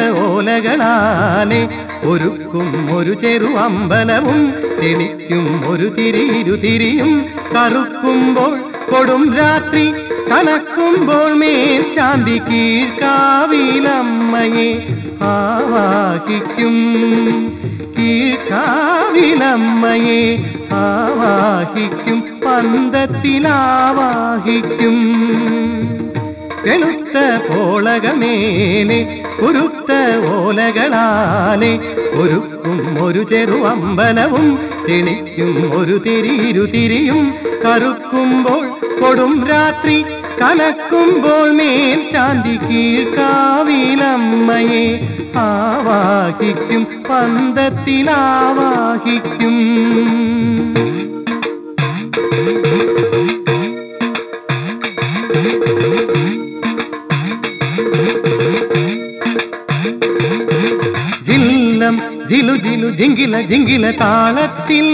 ഓലകളാനെ ഒരുക്കും ഒരു ചെറു അമ്പലവും തെളിക്കും ഒരു തിരിയിരുതിരിയും കറുക്കുമ്പോൾ കൊടും രാത്രി കനക്കുമ്പോൾ മേൽ ശാന്തി കീഴ്ക്കാവിലമ്മയെ ആവാഹിക്കും കീഴ്ക്കാവിലമ്മയെ ആവാഹിക്കും പന്തത്തിലാവാഹിക്കും വെളുത്ത പോളകമേനെ കുരുത്ത ഓലകളാനെ ഒരുക്കും ഒരു ചെറു അമ്പലവും തെളിക്കും ഒരു തിരിയിരുതിരിയും കറുക്കുമ്പോൾ കൊടും രാത്രി കനക്കുമ്പോൾ മേൽ ശാന്തി കീഴ്ക്കാവിലമ്മയെ ആവാഹിക്കും പന്തത്തിലാവാഹിക്കും ജില്ലം ജിലു ജിലു ജിങ്കില ജിങ്കില താളത്തിൽ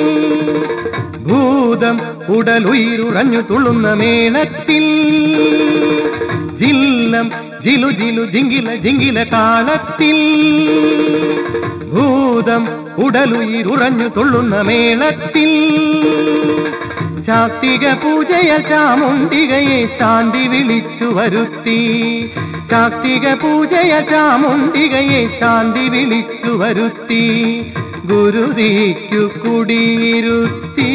ഭൂതം ഉടലുയിരുറഞ്ഞു തുള്ളുന്ന മേളത്തിൽ ജില്ലം ജിലു ജിലു ജിങ്കില ജിങ്കില താളത്തിൽ ഭൂതം ഉടലുയിരുറഞ്ഞു തുള്ളുന്ന മേളത്തിൽ ശാക്തിക പൂജയ ചാമുണ്ടികയെ ശാന്തി വിളിച്ചു വരുത്തി ശാക്തിക പൂജയ ചാമുണ്ടികയെ ശാന്തി വിളിച്ചു വരുത്തി ഗുരുതിക്കു കുടിയിരുത്തി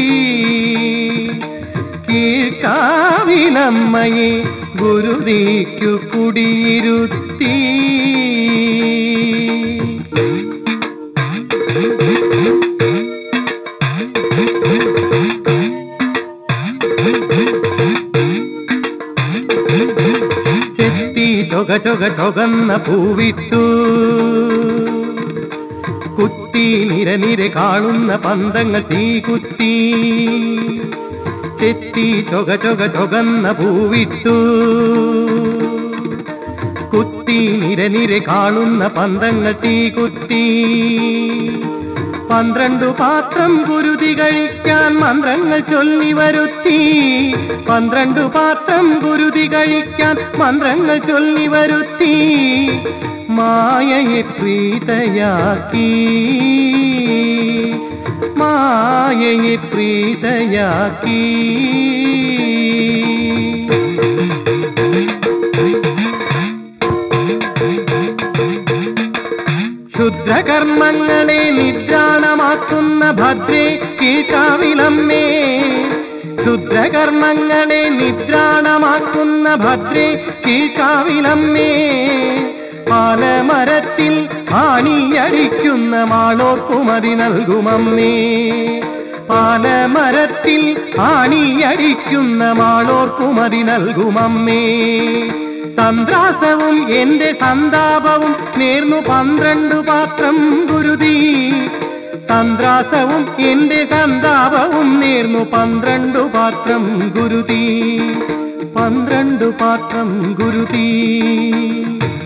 കീഴ്ക്കാവിലമ്മയെ ഗുരുതിക്കു കുടിയിരുത്തി ചെത്തി ചൊക ചൊക ചൊകന്ന പൂവിട്ടു കുത്തി നിര നിര കാണുന്ന പന്തങ്ങൾ തീ കുത്തി ചെത്തി ചൊക ചൊക ചൊകന്ന പൂവിട്ടു കുത്തി നിര നിര കാണുന്ന പന്തങ്ങൾ തീ കുത്തി പന്ത്രണ്ടു പാത്രം കുരുതി കഴിക്കാൻ മന്ത്രങ്ങൾ ചൊല്ലി വരുത്തി പന്ത്രണ്ടു പാത്രം കുരുതി കഴിക്കാൻ മന്ത്രങ്ങൾ ചൊല്ലി വരുത്തി മായയെ പ്രീതയാക്കി മായയെ പ്രീതയാക്കി ശുദ്ധകർമ്മങ്ങളെ നിദ്രാണമാക്കുന്ന ഭദ്രേ കീഴ്ക്കാവിലമ്മേ ശുദ്ധകർമ്മങ്ങളെ നിദ്രാണമാക്കുന്ന ഭദ്രേ കീഴ്ക്കാവിലമ്മേ പാലമരത്തിൽ ആണിയടിക്കുന്ന മാളോർക്കുമതി നൽകുമമ്മേ പാലമരത്തിൽ ആണിയടിക്കുന്ന മാളോർക്കുമതി നൽകുമമ്മേ തന്ത്രാസവും എന്റെ സന്താപവും നേർന്നു പന്ത്രണ്ടു പാത്രം ഗുരുതി തന്ത്രാസവും എന്റെ സന്താപവും നേർന്നു പന്ത്രണ്ടു പാത്രം ഗുരുതി പന്ത്രണ്ടു പാത്രം ഗുരുതി